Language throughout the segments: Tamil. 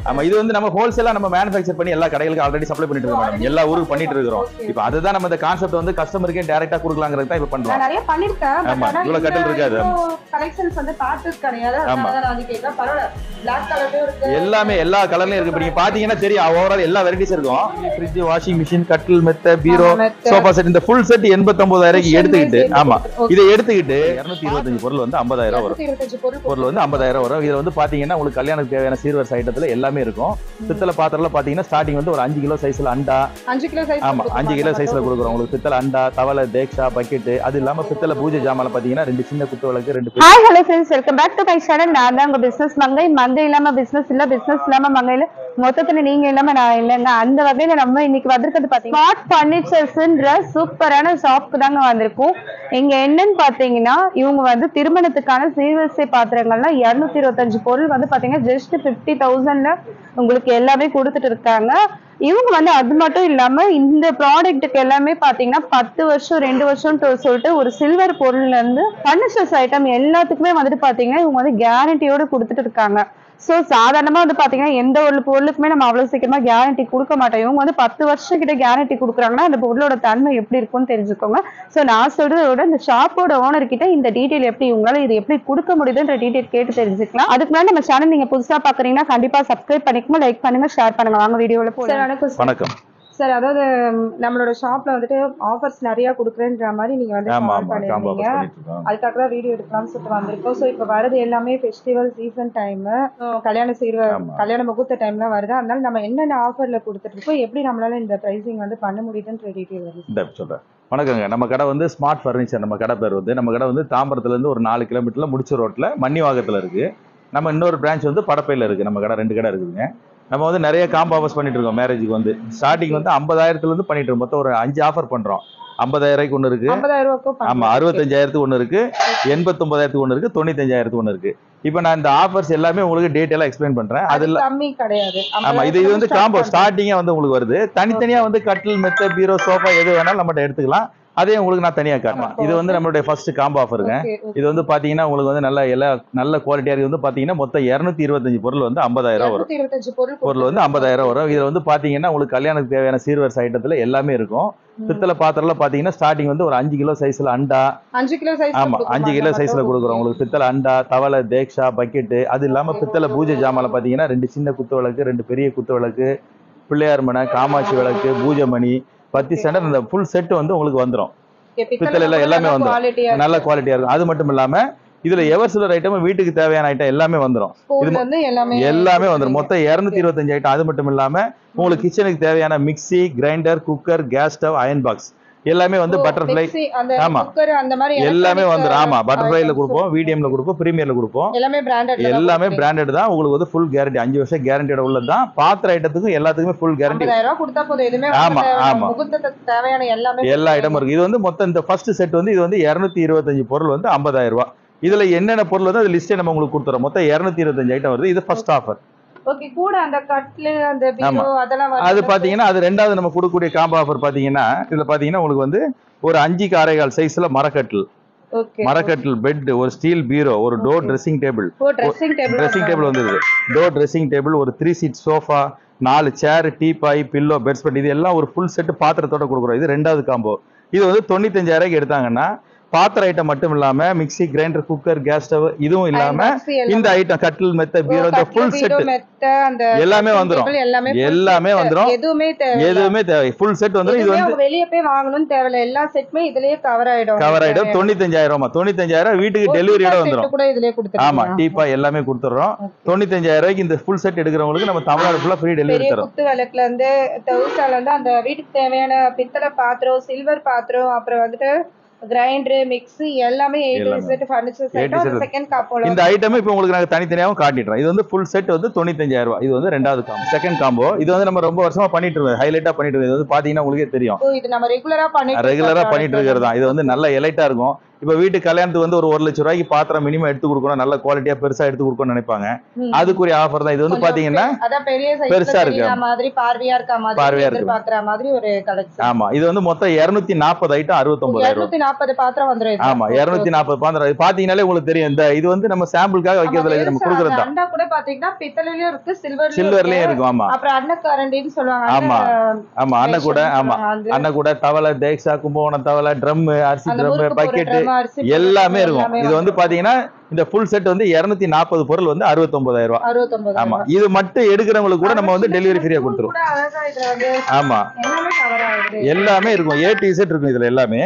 ஆமா இது வந்து நம்ம ஹோல்சேலா நம்ம மேனுஃபேக்சர் பண்ணி எல்லா கடைகளுக்கு ஆல்ரெடி சப்ளை பண்ணிட்டு இருக்கோம் மேடம் எல்லா ஊருக்கு பண்ணிட்டு இருக்கிறோம் Okay. இப்போ அதுதான் நம்ம இந்த கான்செப்ட் வந்து கஸ்டமருக்கே டைரக்டா கொடுக்கலாங்கிறது தான் இப்போ பண்றோம் நான் நிறைய பண்ணிருக்கேன் but ஆமா, ஆனா இவ்வளவு கட்டில் இந்த இருக்காது. கலெக்ஷன்ஸ் வந்து பார்த்தது கிடையாது ஆமா. அதனால நான் வந்து கேட்கறேன் பரவாயில்ல பிளாக் கலர்லயும் இருக்கு எல்லாமே எல்லா கலர்லயும் இருக்கு இப்போ நீங்க பாத்தீங்கன்னா தெரியும் ஓவரால் எல்லா வெரைட்டிஸ் இருக்கும் ஃப்ரிட்ஜ் வாஷிங் மிஷின் கட்டில் மெத்த பீரோ ஆமா, மெத்த. சோஃபா செட் இந்த ஃபுல் செட் எண்பத்தொன்பதாயிரம் Cushion எடுத்துக்கிட்டு சேர்த்து ஆமா Okay. இதை எடுத்துக்கிட்டு இருநூத்தி இருபத்தஞ்சு பொருள் வந்து ஐம்பதாயிரம் வரும் 225 பொருள் பொருள் வந்து ஐம்பதாயிரம் வரும் இதுல வந்து பாத்தீங்கன்னா உங்களுக்கு கல்யாணத்துக்கு தேவையான சீர்வரிசை ஐட்டத்துல எல்லாமே இருக்கும் பித்தளை பாத்திரம்ல பாத்தீங்கன்னா ஸ்டார்டிங் வந்து ஒரு அஞ்சு கிலோ சைஸ்ல அண்டா 5 கிலோ சைஸ் ஆமா அஞ்சு கிலோ சைஸ்ல கொடுக்குறோம் உங்களுக்கு பித்தளை அண்டா தவளை தேக்ஷா பக்கெட் அது இல்லாம பித்தளை பூஜை ஜாமான் பாத்தீங்கன்னா ரெண்டு சின்ன குத்து விளக்கு ரெண்டு பெரிய- hi hello friends welcome back to my channel நான் தான் உங்க பிசினஸ் மங்கை மங்கை இல்லாம பிசினஸ் இல்ல பிசினஸ் இல்லாம மங்கை இல்ல மொத்தத்துல நீங்க இல்லாம நான் இல்லைங்க அந்த வகையில நம்ம இன்னைக்கு வந்திருக்கிறது பாத்தீங்கன்னா ஸ்மார்ட் பர்னிச்சர்ஸ்ன்ற சூப்பரான ஷாப்க்கு தாங்க வந்திருக்கோம் இங்க என்னன்னு பாத்தீங்கன்னா இவங்க வந்து திருமணத்துக்கான சீர்வரிசை பாத்திரங்கள்லாம் இருநூத்தி இருபத்தஞ்சு பொருள் வந்து பாத்தீங்கன்னா ஜஸ்ட் பிப்டி தௌசண்ட்ல உங்களுக்கு எல்லாமே கொடுத்துட்டு இருக்காங்க இவங்க வந்து அது மட்டும் இல்லாம இந்த ப்ராடக்ட்டுக்கு எல்லாமே பாத்தீங்கன்னா பத்து வருஷம் ரெண்டு வருஷம் சொல்லிட்டு ஒரு சில்வர் பொருள்ல இருந்து ஃபர்னிச்சர்ஸ் ஐட்டம் எல்லாத்துக்குமே வந்துட்டு பாத்தீங்கன்னா இவங்க வந்து கேரண்டியோட கொடுத்துட்டு இருக்காங்க ஸோ சாதாரணமா வந்து பாத்தீங்கன்னா எந்த ஒரு பொருளுக்குமே நம்ம அவ்வளவு சீக்கிரமா கேரண்டி கொடுக்க மாட்டோம் இவங்க வந்து பத்து வருஷம் கிட்ட கேரண்டி கொடுக்குறாங்கன்னா அந்த பொருளோட தன்மை எப்படி இருக்கும்னு தெரிஞ்சுக்கோங்க ஸோ நான் சொல்றதை விட இந்த ஷாப்போட ஓனர் கிட்ட இந்த டீட்டெயில் எப்படி உங்களால இது எப்படி கொடுக்க முடியுதுன்ற டீட்டெயில் கேட்டு தெரிஞ்சுக்கலாம் அதுக்கு முன்னாடி நம்ம சேனல் நீங்க புதுசா பாக்குறீங்கன்னா கண்டிப்பா சப்ஸ்கிரைப் பண்ணிக்கோங்க லைக் பண்ணுங்க ஷேர் பண்ணுங்க வாங்க வீடியோல போலாம் சார் வணக்கம் சார் வணக்கம் சார் அதாவது ம், நம்மளோட ஷாப்ல வந்துட்டு ஆஃபர்ஸ் நிறைய கொடுக்குறேன்ற மாதிரி நீங்க வந்து ஆமா call ஆமா காம்போ பண்ணிருந்தீங்க பண்ணிட்டு இருக்கோம் அதுக்காக தான் வீடியோ எடுக்கலாம்னு சொல்லிட்டு வந்திருக்கோம் ஸோ இப்போ வரது எல்லாமே ஃபெஸ்டிவல் சீசன் டைம் கல்யாண சீர்வ ஆமா. கல்யாண முகூர்த்த டைம்ல வருது அதனால நம்ம என்னென்ன ஆஃபர்ல கொடுத்துட்டு இருக்கோம் எப்படி நம்மளால இந்த பிரைசிங் வந்து பண்ண முடியுதுன்ற டீட்டெயில் வருது இந்த சொல்றேன் வணக்கங்க நம்ம கடை வந்து ஸ்மார்ட் ஃபர்னிச்சர் நம்ம கடை பேர் வந்து நம்ம கடை வந்து தாம்பரத்துல இருந்து ஒரு நாலு கிலோமீட்டர்ல முடிச்ச ரோட்ல மன்னிவாகத்துல இருக்கு நம்ம இன்னொரு பிரான்ச் வந்து படப்பையில இருக்கு நம்ம கடை ரெண்டு கடை இருக்குதுங்க நம்ம வந்து நிறைய காம்போ ஆஃபர்ஸ் பண்ணிட்டு இருக்கோம் மேரேஜுக்கு வந்து ஸ்டார்டிங் வந்து ஐம்பதாயிரத்துல இருந்து பண்ணிட்டு இருக்கோம் மொத்தம் ஒரு அஞ்சு ஆஃபர் பண்றோம் ஐம்பதாயிரம் ஒன்று இருக்கு ஐம்பதாயிரம் ரூபாய்க்கும் ஆமா அறுபத்தஞ்சாயிரத்துக்கு ஒன்று இருக்கு எண்பத்தொன்பதாயிரத்துக்கு ஒன்று இருக்கு தொண்ணூத்தஞ்சாயிரத்துக்கு ஒன்று இருக்கு இப்போ நான் இந்த ஆஃபர்ஸ் எல்லாமே உங்களுக்கு டீட்டெயிலாக எக்ஸ்பிளைன் பண்றேன் அது அதுல கம்மி கிடையாது ஆமா இது இது வந்து காம்போ ஸ்டார்டிங்கா வந்து உங்களுக்கு வருது தனித்தனியா வந்து கட்டில் மெத்த பீரோ சோஃபா எது வேணாலும் நம்மகிட்ட எடுத்துக்கலாம் அதே உங்களுக்கு நான் தனியா காட்டுறேன் இது வந்து நம்மளுடைய ஃபர்ஸ்ட் காம்போ ஆஃபருங்க இது வந்து பாத்தீங்கன்னா உங்களுக்கு வந்து நல்ல எல்லா நல்ல குவாலிட்டியா இருக்கு வந்து பாத்தீங்கன்னா மொத்தம் இருநூத்தி இருபத்தஞ்சு பொருள் வந்து ஐம்பதாயிரம் வரும் இருபத்தஞ்சு பொருள் பொருள் வந்து ஐம்பதாயிரம் வரும் இதுல வந்து பாத்தீங்கன்னா உங்களுக்கு கல்யாணத்துக்கு தேவையான சீர்வரிசை ஐட்டத்துல எல்லாமே இருக்கும் பித்தளை பாத்திரம்ல பாத்தீங்கன்னா ஸ்டார்டிங் வந்து ஒரு அஞ்சு கிலோ சைஸ்ல அண்டா அஞ்சு கிலோ சைஸ் ஆமா அஞ்சு கிலோ சைஸ்ல கொடுக்குறோம் உங்களுக்கு பித்தளை அண்டா தவளை தேக்ஷா பக்கெட் அது இல்லாம பித்தளை பூஜை ஜாமான்ல பாத்தீங்கன்னா ரெண்டு சின்ன குத்து விளக்கு ரெண்டு பெரிய குத்து விளக்கு பிள்ளையார் மனை காமாட்சி விளக்கு பூஜை மணி பத்தி ஸ்டாண்டர்ட் இந்த ஃபுல் செட் வந்து உங்களுக்கு வந்துரும் பித்தளைல எல்லாமே வந்துரும். நல்ல குவாலிட்டியா இருக்கும் அது மட்டும் இல்லாம இதுல எவர் சிலர் ஐட்டம் வீட்டுக்கு தேவையான ஐட்டம் எல்லாமே வந்துரும் இது வந்து எல்லாமே எல்லாமே வந்துரும் மொத்தம் இருநூத்தி இருபத்தஞ்சு ஐட்டம் அது மட்டும் இல்லாம உங்களுக்கு கிச்சனுக்கு தேவையான mixie grinder cooker gas stove iron box எல்லாமே வந்து ஓ, பட்டர்ஃப்ளை mixie, அந்த ஆமா. cooker, அந்த மாதிரி எல்லாமே electronic, வந்துரும் ஆமா uh, பட்டர்ஃப்ளைல items. கொடுப்போம் மீடியம்ல கொடுப்போம் பிரீமியர்ல கொடுப்போம் எல்லாமே பிராண்டட் எல்லாமே பிராண்டட் தான் உங்களுக்கு வந்து ஃபுல் கேரண்டி அஞ்சு வருஷம் கேரண்டியோட உள்ளது தான் பாத்திர ஐட்டத்துக்கும் எல்லாத்துக்குமே ஃபுல் கேரண்டி ஐம்பதாயிரம் ரூபாய் கொடுத்தா போதும் எதுவுமே ஆமா, வாங்க தேவை- ஆமா. முகூர்த்தத்துக்கு தேவையான எல்லாமே எல்லா இடமும் இருக்கு இது வந்து மொத்தம் இந்த ஃபர்ஸ்ட் செட் வந்து இது வந்து இருநூத்தி இருபத்தஞ்சு பொருள் வந்து ஐம்பதாயிரம் ரூபாய் இதுல என்னென்ன பொருள் வந்து அது லிஸ்ட்டே நம்ம உங்களுக்கு கொடுத்துறோம் மொத்தம் இருநூத்தி இருபத்தஞ்சு ஐட்டம் வருது இது ஃபர்ஸ்ட் ஆஃபர் ஓகே கூட அந்த கட்லு அந்த ஆமா. பீரோ அதெல்லாம் அது வருது. பாத்தீங்கன்னா அது ரெண்டாவது நம்ம கொடுக்கக்கூடிய காம்போ ஆஃபர் பாத்தீங்கன்னா இதுல பாத்தீங்கன்னா உங்களுக்கு வந்து ஒரு அஞ்சு காரைகால் சைஸ்ல மரக்கட்டில் ஓகே மரக்கட்டில் பெட் ஒரு ஸ்டீல் பீரோ ஒரு டோர் Okay. ட்ரெஸ்ஸிங் டேபிள் ஓ ட்ரெஸ்ஸிங் டேபிள் ட்ரெஸ்ஸிங் டேபிள் வந்தது டோர் ட்ரெஸ்ஸிங் டேபிள் ஒரு த்ரீ சீட் சோஃபா நாலு chair teapoy pillow beds bed இது எல்லாம் ஒரு ஃபுல் செட் பாத்திரத்தோட கொடுக்குறோம் இது ரெண்டாவது காம்போ இது வந்து தொண்ணூத்தஞ்சாயிரம் எடுத்தாங்கன்னா பாத்திர ஐட்டம் மட்டும் இல்லாம mixie grinder cooker gas stove இதுவும் இல்லாம இந்த ஐட்டம் கட்டில் மெத்த பீரோ இந்த ஃபுல் செட் அந்த எல்லாமே dressing வந்துரும். table எல்லாமே full எல்லாமே set. வந்துரும். எதுவுமே தேவை எதுவுமே தேவை ஃபுல் செட் வந்துடும் இது எதுவுமே வந்து அவங்க வெளிய போய் வாங்கணும்னு தேவையில்ல எல்லா செட்டுமே இதுலயே கவர் ஆயிடும் கவர் ஆயிடும் தொண்ணூத்தஞ்சாயிரம் ரூபாய் தொண்ணூத்தஞ்சாயிரம் வீட்டுக்கு டெலிவரியோட வந்துடும் கூட இதுலயே ஆமா கொடுத்துருக்காங்க டீப்பா எல்லாமே கொடுத்துறோம் Okay. தொண்ணூத்தஞ்சாயிரம் ரூபாய்க்கு இந்த ஃபுல் செட் எடுக்கிறவங்களுக்கு நம்ம தமிழ்நாடு ஃபுல்லா ஃப்ரீ டெலிவரி பெரிய தரோம் குத்து விளக்குல இருந்து தவுசால இருந்து அந்த வீட்டுக்கு தேவையான பித்தளை பாத்திரம் சில்வர் பாத்திரம் அப்புறம் வந்துட்டு கிரைண்டர் மிக்ஸி எல்லாமே ஏ டு எல்லாமே. செட் ஃபர்னிச்சர் A to செட் Z. செகண்ட் காப்போல இந்த ஐட்டம் இப்போ உங்களுக்கு நாங்க தனித்தனியாவும் காட்டிடுறோம் இது வந்து ஃபுல் செட் வந்து தொண்ணூத்தஞ்சாயிரம் ரூபாய் இது வந்து ரெண்டாவது காம்போ செகண்ட் காம்போ இது வந்து நம்ம ரொம்ப வருஷமா பண்ணிட்டு இருக்கோம் ஹைலைட்டா பண்ணிட்டு இருக்கோம் இது வந்து பாத்தீங்கன்னா உங்களுக்கே தெரியும் ஓ, இது நம்ம ரெகுலரா பண்ணிட்டு ரெகுலரா இருக்க பண்ணிட்டு product. இருக்கிறது தான் இது வந்து நல்ல எலைட்டா இருக்கும் இப்ப வீட்டு கல்யாணத்துக்கு வந்து ஒரு ஒரு லட்சம் ரூபாய்க்கு பாத்திரம் மினிமம் எடுத்து கொடுக்கணும் நல்ல குவாலிட்டியா பெருசா எடுத்து கொடுக்கணும்னு நினைப்பாங்க ம். அதுக்குரிய ஆஃபர் தான் இது வந்து கொஞ்சம் பாத்தீங்கன்னா அதான் பெரிய பெருசா பெருசா இருக்கு. இருக்கு மாதிரி பார்வையா இருக்க மாதிரி பார்வையா இருக்கு. எதிர்பார்க்கிற மாதிரி ஒரு கலெக்ஷன் ஆமா இது வந்து மொத்தம் இருநூத்தி நாற்பது ஐட்டம் அறுபத்தொன்பதாயிரம் ரூபாய் இருநூத்தி நாற்பது பாத்திரம் வந்துரும் இதுல. ஆமா இருநூத்தி நாற்பது பாத்திரம் இது பாத்தீங்கன்னாலே உங்களுக்கு தெரியும் இந்த இது வந்து நம்ம சாம்பிளுக்காக ஆமா, வைக்கிறதுல இது நம்ம பெருசா கொடுக்கறது அந்த தான் அண்டா கூட பாத்தீங்கன்னா பித்தளைலயும் இருக்கு சில்வர்லயும் சில்வர்லயும் இருக்கும் ஆமா அப்புறம் அன்னக்கரண்டின்னு சொல்லுவாங்க ஆமா. ஆமா அண்ணன் கூட ஆமா அந்த அண்ணன் கூட தவளை தேக்ஷா கும்பகோணம் தவளை ட்ரம் அரிசி அந்த ட்ரம் முறுக்கு போடுற பக்கெட் drum, அரிசி போடுற எல்லாமே drum இருக்கும் இது வந்து பாத்தீங்கன்னா இந்த ஃபுல் செட் வந்து இருநூத்தி நாற்பது பொருள் வந்து அறுபத்தொன்பதாயிரம் ரூபாய் அறுபத்தொன்பது ஆமா இது மட்டும் எடுக்கிறவங்களுக்கு கூட நம்ம வந்து டெலிவரி ஃப்ரீயா கொடுத்துருவோம் கூட அழகா இதுல வந்து ஆமா எல்லாமே கவர் ஆகுது எல்லாமே இருக்கும் ஏ டு Z இருக்கும் இதுல எல்லாமே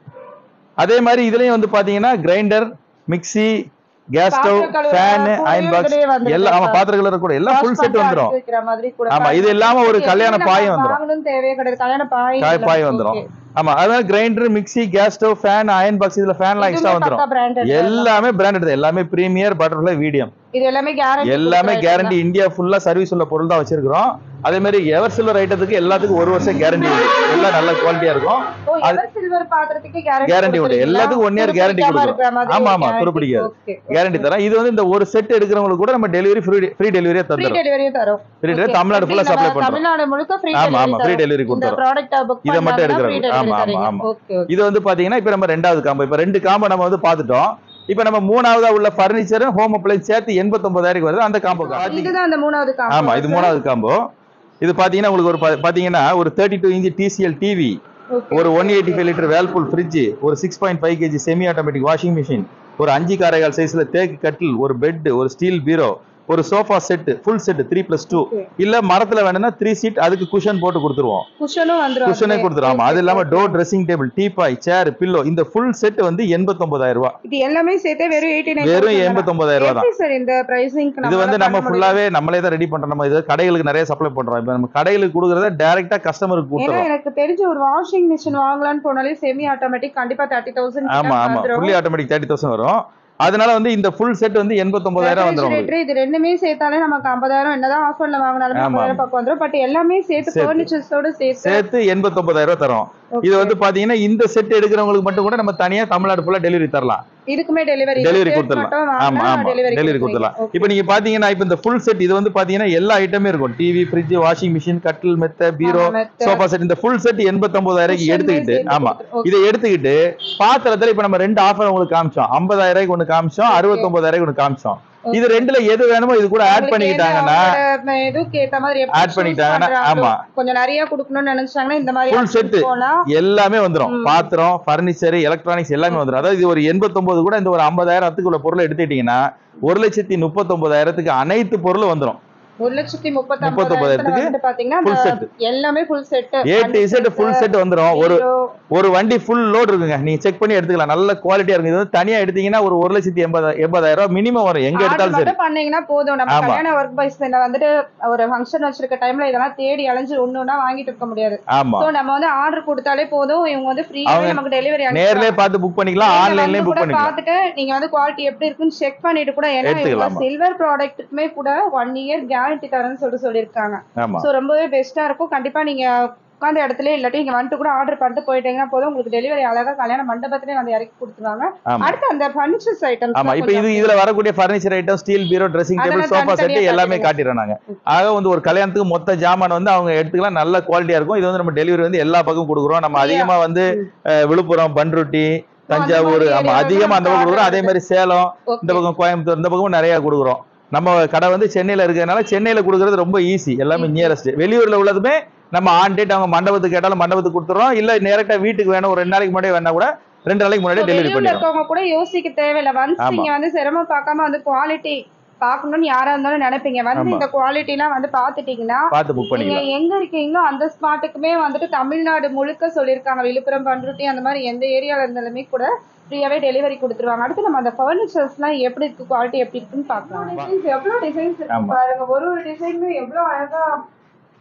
அதே மாதிரி இதுலயும் வந்து பாத்தீங்கன்னா கிரைண்டர் மிக்ஸி கேஸ் ஸ்டவ் பாத்திரம் கழுவுற ஃபேன் கூடையும் அயன் பாக்ஸ் இதுலயே வந்துரும். எல்லாம் ஆமா பாத்திர கலர் கூட எல்லாம் ஃபுல் Wash செட் பண்ணிட்டு வந்துரும் அடுக்கி வைக்கிற மாதிரி கூட ஆமா இது இல்லாம ஒரு பாருங்க. கல்யாண எப்படி பாயும் நம்ம வந்துரும் வாங்கணும்னு தேவையே கிடையாது கல்யாண பாய் காய் இல்ல. பாய் வந்துரும் Okay. ஆமா அதாவது grinder mixie gas stove fan iron box இதுல ஃபேன்லாம் எக்ஸ்ட்ரா இதுவுமே வந்துரும் பக்கா branded தான். எல்லாமே பிராண்டட் தான் எல்லாமே பிரீமியர் பட்டர்ஃப்ளை வீடியம் இது எல்லாமே கேரண்டி எல்லாமே கேரண்டி இந்தியா ஃபுல்லா சர்வீஸ் உள்ள பொருள் தான் வச்சிருக்கிறோம் அதே மாதிரி எவர் சில்வர் ஐட்டத்துக்கு எல்லாத்துக்கும் ஒரு வருஷம் கேரண்டி எல்லாம் நல்ல குவாலிட்டியா இருக்கும் ஓ எவர் சில்வர் பாத்திரத்துக்கு கேரண்டி Guarantee உண்டு. எல்லாத்துக்கும் one year guarantee கொடுக்குறோம். ஆமா, ஆமா, துருப்பிடிக்காது. கேரண்டி தரேன் இது வந்து இந்த ஒரு செட் எடுக்கிறவங்களுக்கு கூட நம்ம டெலிவரி ஃப்ரீ ஃப்ரீ டெலிவரியா ஃப்ரீ தந்துடும் டெலிவரியும் தரோம் ஃப்ரீ டெலிவரி Okay. தமிழ்நாடு ஃபுல்லா எப்படி சப்ளை நம்ம பண்றோம் தமிழ்நாடு முழுக்க ஃப்ரீ ஆமா ஆமா ஃப்ரீ டெலிவரி டெலிவரி இந்த கொடுத்துறோம் ப்ராடக்ட் புக் இதை மட்டும் பண்ணாங்கன்னா ஃப்ரீ எடுக்கிறவங்க. ஆமா, டெலிவரி ஆமா, தரீங்க ஆமா. ஓகே ஓகே இது வந்து பாத்தீங்கன்னா இப்ப நம்ம ரெண்டாவது காம்போ இப்ப ரெண்டு காம்போ நம்ம வந்து பாத்துட்டோம் இப்ப நம்ம மூணாவதா உள்ள பர்னிச்சர் ஹோம் அப்ளைன்ஸ் சேர்த்து எண்பத்தொன்பதாயிரம் வருது அந்த காம்போ இதுதான் அந்த மூணாவது காம்போ ஆமா இது மூணாவது காம்போ இது பாத்தீங்கன்னா உங்களுக்கு ஒரு பா- பாத்தீங்கன்னா ஒரு thirty two inch TCL TV okay ஒரு one eighty five litre Whirlpool fridge ஒரு six point five KG semi automatic washing machine ஒரு அஞ்சு காரைகால் சைஸ்ல தேக்கு கட்டில் ஒரு பெட் ஒரு ஸ்டீல் பீரோ ஒரு sofa set full set three plus two Okay. இல்ல மரத்துல வேணும்னா த்ரீ சீட் அதுக்கு குஷன் போட்டு கொடுத்துருவோம் குஷனும் வந்துரும் குஷனே அதுலயே. கொடுத்துருவோம் ஆமா. அது Okay, இல்லாம okay. Door dressing table teapoy chair pillow இந்த ஃபுல் செட் வந்து எண்பத்தொன்பதாயிரம் ரூபாய் இது எல்லாமே சேர்த்தே வெறும் எயிட்டி நைன் வெறும் எண்பத்தொன்பதாயிரம் ரூபாய் தான் எப்படி சார் இந்த பிரைசிங் இது வந்து நம்ம ஃபுல்லாவே நம்மளே தான் ரெடி பண்றோம் நம்ம இது கடைகளுக்கு நிறைய சப்ளை பண்றோம் இப்ப நம்ம கடைகளுக்கு கொடுக்கறத டைரக்டா கஸ்டமருக்கு ஏன்னா கொடுத்துறோம் எனக்கு தெரிஞ்ச ஒரு வாஷிங் மிஷின் வாங்கலாம்னு போனாலே செமி ஆட்டோமேட்டிக் கண்டிப்பா தேர்ட்டி தௌசண்ட் ஆமா ஆமா ஃபுல்லி ஆட்டோமேட்டிக் தேர்ட்டி தௌசண்ட் வரும் அதனால வந்து இந்த ஃபுல் செட் வந்து எண்பத்தொன்பதாயிரம் வந்துரும் உங்களுக்கு. இது ரெண்டுமே சேர்த்தாலே நமக்கு ஐம்பதாயிரம் என்னதான் ஆஃபர்ல வாங்கினாலும் ஆமா. ஐம்பதாயிரம் பக்கம் வந்துரும் பட் எல்லாமே சேர்த்து சேர்த்து. ஃபர்னிச்சர்ஸோட சேர்த்து சேர்த்து எண்பத்தொன்பதாயிரம் ரூபாய் தரோம் Okay. இது வந்து பாத்தீங்கன்னா இந்த செட் எடுக்கிறவங்களுக்கு மட்டும் கூட நம்ம தனியா தமிழ்நாடு ஃபுல்லா டெலிவரி தரலாம் இதுக்குமே டெலிவரி டெலிவரி கொடுத்துடலாம் ஆமா ஆமா டெலிவரி கொடுத்துடலாம் இப்போ நீங்க பாத்தீங்கன்னா இப்போ இந்த ஃபுல் செட் இது வந்து பாத்தீங்கன்னா எல்லா ஐட்டமே இருக்கும் டிவி ஃப்ரிட்ஜ் வாஷிங் மிஷின் கட்டில் மெத்த பீரோ சோஃபா செட் இந்த ஃபுல் செட் எண்பத்தொன்பதாயிரம் எடுத்துக்கிட்டு ஆமா இதை எடுத்துக்கிட்டு பாத்திரத்துல இப்ப நம்ம ரெண்டு ஆஃபர் உங்களுக்கு காமிச்சோம் ஐம்பதாயிரம் ரூபாய்க்கு ஒண்ணு காமிச்சோம் அறுபத்தொன்பதாயிரம் ஒண்ணு காமிச்சோம் இது ரெண்டுல எது வேணுமோ இது கூட ஆட் பண்ணிக்கிட்டாங்கன்னா எதுக்கு ஏத்த மாதிரி எப்படி Add choose பண்ணிக்கிட்டாங்கன்னா, பண்றாங்களோ, ஆமா. கொஞ்சம் நிறைய குடுக்கணும்னு நினைச்சாங்கன்னா இந்த மாதிரி Full set. options போனா எல்லாமே வந்துரும் பாத்திரம் பர்னிச்சர் எலக்ட்ரானிக்ஸ் எல்லாமே வந்துரும் அதாவது இது ஒரு எண்பத்தொன்பது கூட இந்த ஒரு ஐம்பதாயிரத்துக்குள்ள பொருளை எடுத்துக்கிட்டீங்கன்னா ஒரு லட்சத்தி முப்பத்தொன்பதாயிரத்துக்கு அனைத்து பொருளும் வந்துரும் ஒரு லட்சத்தி முப்பத்தி முப்பத்தொன்பதாயிரத்துக்கு வந்து பாத்தீங்கன்னா full அந்த set. எல்லாமே full set A to Z full set வந்துரும் ஒரு ஒரு வண்டி ஃபுல் லோட் இருக்குங்க நீங்க செக் பண்ணி எடுத்துக்கலாம் நல்ல குவாலிட்டியா இருக்கு இது வந்து தனியா எடுத்தீங்கன்னா ஒரு ஒரு லட்சத்தி எண்பது எண்பதாயிரம் ரூபாய் மினிமம் வரும் எங்க எடுத்தாலும் சரி மட்டும் பண்ணீங்கன்னா போதும் நம்ம ஆமா. கல்யாண ஒர்க் பைஸ் வந்துட்டு ஒரு ஃபங்க்ஷன் வச்சிருக்க டைம்ல இதெல்லாம் தேடி அலைஞ்சு ஒண்ணு ஒண்ணா வாங்கிட்டு இருக்க முடியாது ஆமா சோ நம்ம வந்து ஆர்டர் கொடுத்தாலே போதும் இவங்க வந்து ஃப்ரீயாவே அவங்க நமக்கு டெலிவரி நேர்லயே பார்த்து புக் பண்ணிக்கலாம் ஆன்லைன்லயும் புக் பண்ணிக்கலாம் பார்த்துட்டு நீங்க வந்து குவாலிட்டி எப்படி இருக்குன்னு செக் பண்ணிட்டு கூட ஏன்னா எடுத்துக்கலாம். சில்வர் ப்ராடக்ட்டுக்குமே கூட ஒன் இயர் கேரண்டி தரேன்னு சொல்லிட்டு சொல்லியிருக்காங்க ஆமா சோ ரொம்பவே பெஸ்டா இருக்கும் கண்டிப்பா நீங்க உட்காந்த இடத்துல இல்லாட்டி இங்க வந்துட்டு கூட ஆர்டர் பண்ணிட்டு போயிட்டீங்கன்னா போதும் உங்களுக்கு டெலிவரி அழகா கல்யாண மண்டபத்திலே வந்து இறக்கி கொடுத்துருவாங்க ஆமா. அடுத்து அந்த ஃபர்னிச்சர்ஸ் ஐட்டம்ஸ் ஆமா இப்ப இது இதுல வரக்கூடிய furniture item steel bureau dressing table அதெல்லாம் சோஃபா செட் தனித்தனியா எல்லாமே காட்டுறீங்க. காட்டிடுறோம் நாங்க ஆக வந்து ஒரு கல்யாணத்துக்கு மொத்த ஜாமான் வந்து அவங்க எடுத்துக்கலாம் நல்ல குவாலிட்டியா இருக்கும் இது வந்து நம்ம டெலிவரி வந்து எல்லா பக்கம் கொடுக்குறோம் நம்ம அதிகமா வந்து அஹ், விழுப்புரம் பண்ருட்டி தஞ்சாவூர் மாதிரி ஆமா area அதிகமா அந்த பக்கம் கொடுக்குறோம் அதே காட்டுறது. மாதிரி சேலம் இந்த ஓகே பக்கம் கோயம்புத்தூர் இந்த பக்கமும் நிறைய கொடுக்குறோம் நம்ம கடை வந்து சென்னையில இருக்கிறதுனால சென்னையில கொடுக்கறது ரொம்ப ஈஸி எல்லாமே Easy. நியரஸ்ட் வெளியூர்ல உள்ளதுமே நம்ம ஆன் டேட் அவங்க மண்டபத்துக்கு கேட்டாலும் மண்டபத்துக்கு கொடுத்துறோம் இல்ல நேரட்டா வீட்டுக்கு வேணும் ஒரு ரெண்டு நாளைக்கு முன்னாடி வேணா கூட ரெண்டு நாளைக்கு முன்னாடி டெலிவரி வெளியூர்ல பண்ணிடுறோம் இருக்கவங்க கூட யோசிக்க தேவையில்ல ஒன்ஸ் ஆமா. நீங்க வந்து சிரமம் பார்க்காம வந்து குவாலிட்டி பார்க்கணும்னு யாரா இருந்தாலும் நினைப்பீங்க வந்து ஆமா. இந்த குவாலிட்டி எல்லாம் வந்து பாத்துட்டீங்கன்னா பார்த்து புக் நீங்க பண்ணிக்கலாம் எங்க இருக்கீங்களோ அந்த ஸ்பாட்டுக்குமே வந்துட்டு தமிழ்நாடு முழுக்க சொல்லியிருக்காங்க விழுப்புரம் பண்ருட்டி அந்த மாதிரி எந்த ஏரியால இருந்தாலுமே கூட ஃப்ரீயாவே டெலிவரி கொடுத்துருவாங்க அடுத்து நம்ம அந்த ஃபர்னிச்சர்ஸ் எல்லாம் எப்படி இருக்கு குவாலிட்டி எப்படி இருக்குன்னு பார்க்கலாம் டிசைன்ஸ் எவ்வளவு டிசைன்ஸ் இருக்கு ஆமா. பாருங்க ஒரு ஒரு டிசைனுமே எவ்வளவு அழகா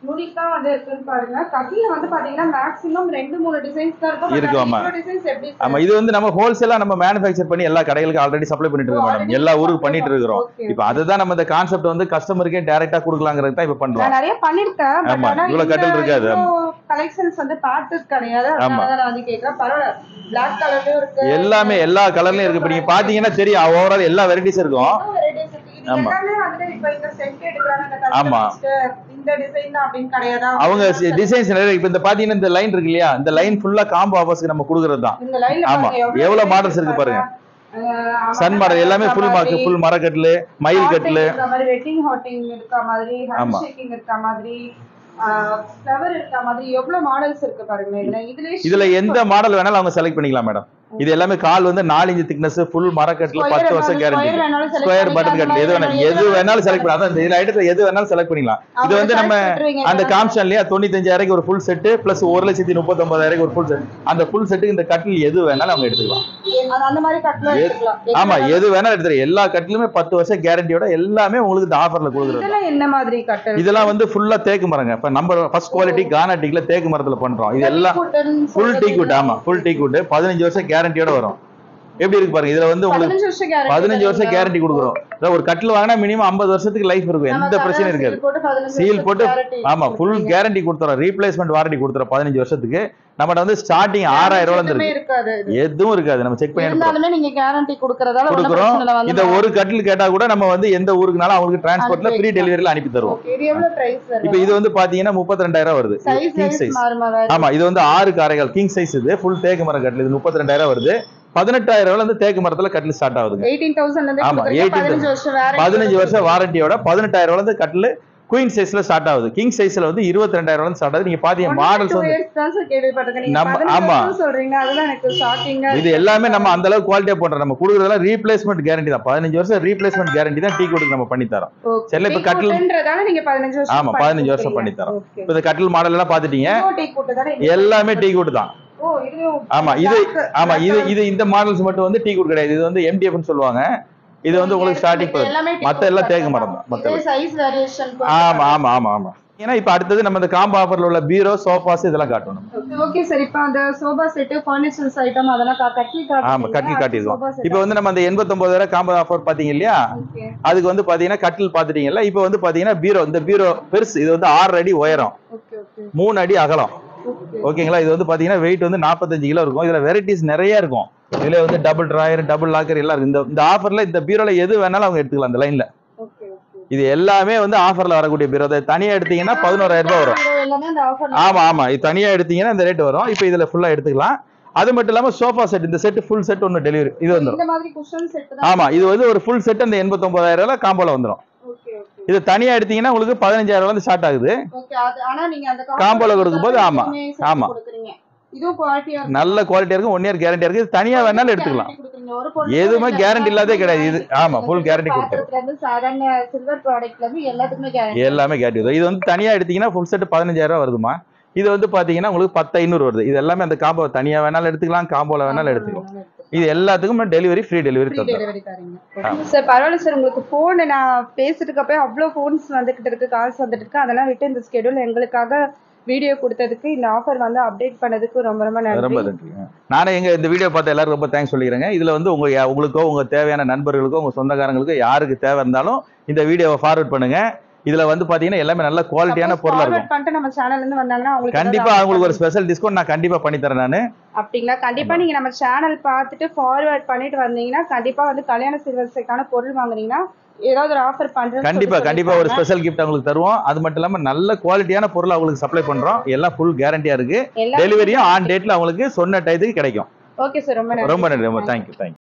யூனிக்கா வந்து இருக்குன்னு பாருங்க கட்டில வந்து பாத்தீங்கன்னா மேக்ஸிமம் ரெண்டு மூணு டிசைன்ஸ் தான் இருக்கும் இருக்கு, ஆமா. டிசைன்ஸ் எப்படி sir? ஆமா இது வந்து நம்ம ஹோல்சேலா நம்ம மேனுஃபேக்சர் பண்ணி எல்லா கடைகளுக்கு ஆல்ரெடி சப்ளை பண்ணிட்டு இருக்கோம் மேடம் எல்லா ஊருக்கு பண்ணிட்டு இருக்கிறோம் Okay. இப்போ அதுதான் நம்ம இந்த கான்செப்ட் வந்து கஸ்டமருக்கே டைரக்டா கொடுக்கலாங்கிறது தான் இப்ப பண்றோம் நான் நிறைய பண்ணிருக்கேன் பட் ஆமா, ஆனா இவ்வளவு கட்டல் இருக்காது. கலெக்ஷன்ஸ் வந்து பார்த்தது கிடையாது ஆமா. அதனால நான் வந்து கேக்குறேன் பரவாயில்ல பிளாக் கலர்லயும் இருக்கு எல்லாமே எல்லா கலர்லயும் இருக்கு இப்ப நீங்க பாத்தீங்கன்னா தெரியும் ஓவரால் எல்லா வெரைட்டிஸ் இருக்கும் varieties இருக்கு. இது ஆமா. எல்லாமே வந்து இப்ப இந்த set எடுக்கறாங்க, இந்த ஆமா. customized, இந்த டிசைன் தான் அப்படின்னு கிடையாதா அவங்க டிசைன்ஸ் நிறைய இப்ப இந்த பாத்தீங்கன்னா இந்த லைன் இருக்கு இல்லையா இந்த லைன் ஃபுல்லா காம்போ ஆஃபர்ஸ்க்கு நம்ம கொடுக்கறது தான் இந்த லைன்ல ஆமா. பாருங்க எவ்வளவு designs models இருக்கு பாருங்க. அஹ் ஆமா, சன் மாடல் எல்லாமே ஃபுல் மார்க் மாதிரி, ஃபுல் மரக்கட்டிலு மயில் hot கட்டிலு இருக்க மாதிரி வெட்டிங் ஹாட்டிங் இருக்க மாதிரி ஆமா. ஹேண்ட் ஷேக்கிங் இருக்க மாதிரி ஃப்ளவர் இருக்க மாதிரி எவ்வளவு மாடல்ஸ் இருக்கு பாருங்க இதுல இதுலயே இதுல எந்த மாடல் வேணாலும் அவங்க செலக்ட் பண்ணிக்கலாம் மேடம் இது எல்லாமே கால் வந்து நாலு இன்ச் திக்னஸ் ஃபுல் மரக்கட்டில Square பத்து வருஷம் வேணாலும் கேரண்டி square வேணாலும் select ஸ்கொயர் பட்டன் பண்ணிக்கலாம். கட்டில் எது வேணாலும் அந்த எது மாதிரி வேணாலும் செலக்ட் பண்ணலாம் அதான் இந்த ஐட்டத்துல எது வேணாலும் செலக்ட் பண்ணிக்கலாம் இது அவங்க வந்து நம்ம select பண்றீங்க. அந்த காமிச்சோம் இல்லையா தொண்ணூத்தஞ்சாயிரம் ஒரு ஃபுல் செட்டு பிளஸ் ஒரு லட்சத்தி முப்பத்தொன்பதாயிரம் ஒரு ஃபுல் செட் அந்த ஃபுல் செட்டுக்கு இந்த கட்டில் எது வேணாலும் அவங்க எடுத்துக்கலாம் அது அந்த மாதிரி கட்டலாம் எது- எடுத்துக்கலாம் ஆமா எது வேணாலும் எடுத்துக்கலாம் எல்லா கட்டிலுமே பத்து வருஷம் கேரண்டியோட எல்லாமே உங்களுக்கு இந்த ஆஃபர்ல கொடுக்குறது இதெல்லாம் என்ன மாதிரி கட்டல் இதெல்லாம் வந்து ஃபுல்லா தேக்கு மரங்க இப்ப நம்ம ஃபர்ஸ்ட் குவாலிட்டி கானாட்டிக்ல தேக்கு மரத்துல பண்றோம் இது எல்லாம் ஃபுல் டீ குட் ஆமா ஃபுல் டீ குட் பதினஞ்சு வருஷம் கேரண்டியோட வரும் எப்படி இருக்கு பாருங்க இதுல வந்து உங்களுக்கு பதினஞ்சு வருஷம் guarantee பதினஞ்சு வருஷம் தருவீங்களா? கேரண்டி கொடுக்குறோம் அதாவது ஒரு கட்டில் வாங்கினா மினிமம் ஐம்பது வருஷத்துக்கு லைஃப் இருக்கும் நம்ம எந்த தர பிரச்சனையும் இருக்காது seal போட்டு 15 சீல் வருஷம் போட்டு guarantee ஆமா ஃபுல் கொடுப்பீங்க. கேரண்டி கொடுத்துறோம் ரீப்ளேஸ்மெண்ட் வாரண்டி கொடுத்துறோம் பதினஞ்சு வருஷத்துக்கு நம்மகிட்ட வந்து ஸ்டார்டிங் ஆறாயிரம் ரூபாய் எதுவுமே இருக்கு இருக்காது இது. எதுவும் இருக்காது நம்ம செக் பண்ணி அனுப்புறோம் இருந்தாலுமே நீங்க கேரண்டி கொடுக்கறதால ஒண்ணும் கொடுக்குறோம் பிரச்சனை இல்ல, வந்து இந்த ஒரு கட்டில் கேட்டா கூட நம்ம வந்து எந்த ஊருக்குனாலும் அவங்களுக்கு டிரான்ஸ்போர்ட்ல அனுப்பி ஃப்ரீ வைக்கலாம். டெலிவரியில அனுப்பி தருவோம் Okay, இது எவ்வளவு price வரும்? இப்போ இது வந்து பாத்தீங்கன்னா முப்பத்தி ரெண்டாயிரம் வருது Size கிங் wise சைஸ் மாறுமா வேற? ஆமா இது வந்து ஆறு காரைகள் கிங் சைஸ் இது ஃபுல் தேக்கு மரம் கட்டில் இது முப்பத்தி ரெண்டாயிரம் வருது பதினெட்டாயிரம் ரூபாய் வந்து தேக்கு மரத்துல கட்டில் ஸ்டார்ட் ஆகுதுங்க 18,000 ல இருந்தே ஆமா, கொடுக்குறீங்க, 18,000 பதினஞ்சு வருஷம் warranty பதினஞ்சு வரும். வருஷம் வாரண்டியோட பதினெட்டாயிரம் ரூபாய் வந்து கட்டில் குயின் சைஸ்ல ஸ்டார்ட் ஆகுது கிங் சைஸ்ல வந்து இருபத்தி ரெண்டாயிரம் ரூபாய் ஸ்டார்ட் ஆகுது நீங்க பாத்தீங்க One மாடல்ஸ் to two வந்து years தான் sir கேள்விப்பட்டிருக்கேன். நீங்க நம்ம- 15 ஆமா. வருஷம் சொல்றீங்க, அதுதான் எனக்கு shocking ஆ இது இருக்கு. எல்லாமே நம்ம அந்த அளவுக்கு குவாலிட்டியா போடுறோம் நம்ம கொடுக்குறதெல்லாம் ரீப்ளேஸ்மெண்ட் கேரண்டி தான் பதினஞ்சு வருஷம் ரீப்ளேஸ்மெண்ட் கேரண்டி தான் டீ கொடுக்கு நம்ம பண்ணி தரோம் Okay. சரில, இப்ப Tea கட்டில் coatன்றதால நீங்க 15 வருஷம் ஆமா, பண்ணி 15 வருஷம் கொடுக்குறீங்க. பண்ணி தரோம். Okay. இப்போ இந்த கட்டில் மாடல் எல்லாம் பாத்துட்டீங்க இதுவும் tea coat தானே? இது எல்லாமே டீ குட் தான் ஓ, இதுவும் ஆமா இது black- ஆமா black இது color. இது இந்த மாடல்ஸ் மட்டும் வந்து டீ குட் கிடையாது இது வந்து எம்டிஎஃப்னு சொல்லுவாங்க இது வந்து உங்களுக்கு ஸ்டார்டிங் இது எல்லாமே tea மத்த coat எல்லாம் தான். தேக்கு மரம் தான் மத்த இதே size variation கூட ஆமா ஆமா ஆமா ஆமா ஏன்னா இப்ப அடுத்தது நம்ம இந்த காம்போ ஆஃபர்ல உள்ள பீரோ சோஃபாஸ் இதெல்லாம் காட்டணும் ஓகே சார் இப்போ அந்த சோபா செட் ஃபர்னிச்சர்ஸ் ஐட்டம் அதெல்லாம் கா- கட்டில் காட்டுறீங்க. ஆமா கட்டில் அடுத்து காட்டிடுவோம் sofa set. இப்போ வந்து நம்ம அந்த எண்பத்தொன்பதாயிரம் காம்போ ஆஃபர் பாத்தீங்க இல்லையா Okay. அதுக்கு வந்து பாத்தீங்கன்னா கட்டில் பாத்துட்டீங்கல்ல இப்போ வந்து பாத்தீங்கன்னா பீரோ இந்த பீரோ பெருசு இது வந்து ஆறு அடி உயரம் Okay, okay, மூணு அடி அகலம் okay. ஓகேங்களா இது வந்து பாத்தீங்கன்னா வெயிட் வந்து நாற்பத்தஞ்சு கிலோ இருக்கும் இதுல வெரைட்டிஸ் நிறைய இருக்கும் இதுல வந்து டபுள் ட்ராயர் டபுள் லாக்கர் எல்லாம் இருக்கு இந்த இந்த ஆஃபர்ல இந்த பீரோல எது வேணாலும் அவங்க எடுத்துக்கலாம் இந்த லைன்ல Okay, okay. இது எல்லாமே வந்து ஆஃபர்ல வரக்கூடிய பீரோ அதை தனியா எடுத்தீங்கன்னா பதினோராயிரம் ரூபாய் வரும் இது எல்லாமே அந்த offer ல ஆமா ஆமா இது தனியா எடுத்தீங்கன்னா இந்த ரேட் வரும் இப்போ இதுல ஃபுல்லா எடுத்துக்கலாம் அது மட்டும் இல்லாம சோஃபா செட் இந்த செட் ஃபுல் செட் ஒன்னு டெலிவரி இது வந்துடும் இந்த மாதிரி குஷன் செட் தான் ஆமா இது வந்து ஒரு ஃபுல் செட் அந்த எண்பத்தொன்பதாயிரம் ரூபாய் காம்போல வந்துடும் ஓகே ஓகே இது தனியா எடுத்தீங்கன்னா உங்களுக்கு பதினஞ்சாயிரம் ரூபாய் ஸ்டார்ட் ஆகுது ஓகே அது ஆனா நீங்க அந்த Combo ல கொடுக்கும்போது ஆமா, ஆமா. கொடுக்குறீங்க இதுவும் குவாலிட்டியா நல்ல குவாலிட்டியா இருக்கும் ஒன் இயர் கேரண்டியா இருக்கு இது தனியா வேணாலும் எடுத்துக்கலாம் எதுவுமே guarantee இல்லாதே கிடையாது. இது- ஆமா, full guarantee கொடுத்துரும். இருந்து சாதாரண சில்வர் ப்ராடக்ட்ல இருந்து எல்லாத்துக்குமே கேரண்டி எல்லாமே கேரண்டி வரும் இது வந்து தனியா எடுத்தீங்கன்னா ஃபுல் செட் பதினஞ்சாயிரம் ரூபாய் வருதுமா இது வந்து பாத்தீங்கன்னா உங்களுக்கு பத்து ஐநூறு வருது இது எல்லாமே அந்த காம்போ தனியா வேணாலும் எடுத்துக்கலாம் காம்போல வேணாலும் எடுத்துக்கலாம் இது எல்லாத்துக்கும் டெலிவரி ஃப்ரீ டெலிவரி தரும் டெலிவரி தரீங்க சார் பரவாயில்ல சார் உங்களுக்கு ஃபோன் நான் பேசுறதுக்கு அப்போ அவ்வளோ ஃபோன்ஸ் வந்துகிட்டு இருக்கு கால்ஸ் வந்துட்டு இருக்கு அதெல்லாம் விட்டு இந்த ஸ்கெடியூல் எங்களுக்காக வீடியோ கொடுத்ததுக்கு இந்த ஆஃபர் வந்து அப்டேட் பண்ணதுக்கு ரொம்ப ரொம்ப ரொம்ப நன்றி நன்றி நானே எங்க இந்த வீடியோ பார்த்த எல்லாரும் ரொம்ப தேங்க்ஸ் சொல்லிக்கிறேங்க இதுல வந்து உங்க யா- உங்களுக்கோ உங்க தேவையான நண்பர்களுக்கோ உங்க சொந்தக்காரங்களுக்கோ யாருக்கு தேவை இருந்தாலும் இந்த வீடியோவை ஃபார்வர்ட் பண்ணுங்க இதுல வந்து பாத்தீங்கன்னா எல்லாமே நல்ல குவாலிட்டியான பொருளா இருக்கும் ஃபார்வர்ட் பண்ணிட்டு நம்ம சேனல்ல இருந்து வந்தாங்கன்னா அவங்களுக்கு கண்டிப்பா ஏதாவது அவங்களுக்கு ஒரு ஸ்பெஷல் டிஸ்கவுண்ட் நான் கண்டிப்பா பண்ணி தரேன் நானு அப்படிங்களா கண்டிப்பா நீங்க நம்ம சேனல் பார்த்துட்டு ஃபார்வர்ட் பண்ணிட்டு வந்தீங்கன்னா கண்டிப்பா வந்து கல்யாண சிறுவர்ஸுக்கான பொருள் வாங்குனீங்கன்னா ஏதாவது ஒரு ஆஃபர் பண்றேன்னு கண்டிப்பா சொல்லி கண்டிப்பா ஒரு சொல்லிருக்காங்க. ஸ்பெஷல் கிஃப்ட் அவங்களுக்கு தருவோம் அது மட்டும் இல்லாம நல்ல குவாலிட்டியான பொருள் அவங்களுக்கு சப்ளை பண்றோம் எல்லாம் ஃபுல் கேரண்டியா இருக்கு எல்லா டெலிவரியும் ஆன் டேட்ல அவங்களுக்கு சொன்ன டயத்துக்கு கிடைக்கும் ஓகே சார் ரொம்ப நன்றி ரொம்ப நன்றி ரொம்ப தேங்க்யூ தேங்க்யூ